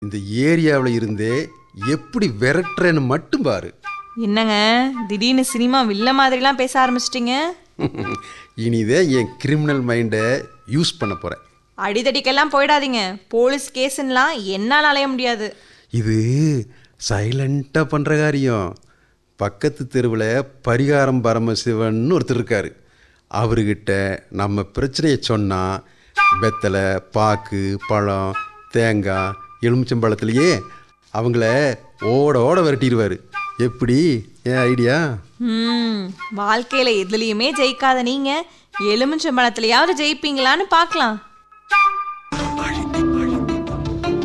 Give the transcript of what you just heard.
இந்த ஏரியாவில் இருந்தே எப்படி விரட்டுறேன்னு மட்டும் பாரு என்னங்க திடீர்னு சினிமா வில்ல மாதிரிலாம் பேச ஆரம்பிச்சிட்டிங்க இனிதே என் கிரிமினல் மைண்டை யூஸ் பண்ண போகிறேன் அடிதடிக்கெல்லாம் போயிடாதீங்க போலீஸ் கேஸுன்னெலாம் என்னால் அலைய முடியாது இது சைலண்ட்டாக பண்ணுற காரியம் பக்கத்து தெருவில் பரிகாரம் பரமசிவன் ஒருத்தர் இருக்கார் அவர்கிட்ட நம்ம பிரச்சனையை சொன்னால் வெத்தலை பாக்கு பழம் தேங்காய் எலுமிச்சம்பழத்துலையே அவங்கள ஓட ஓட விரட்டிடுவார் எப்படி ஏன் ஐடியா ம் வாழ்க்கையில் எதுலேயுமே ஜெயிக்காத நீங்கள் எலுமிச்சம்பழத்துலையாவது ஜெயிப்பீங்களான்னு பார்க்கலாம்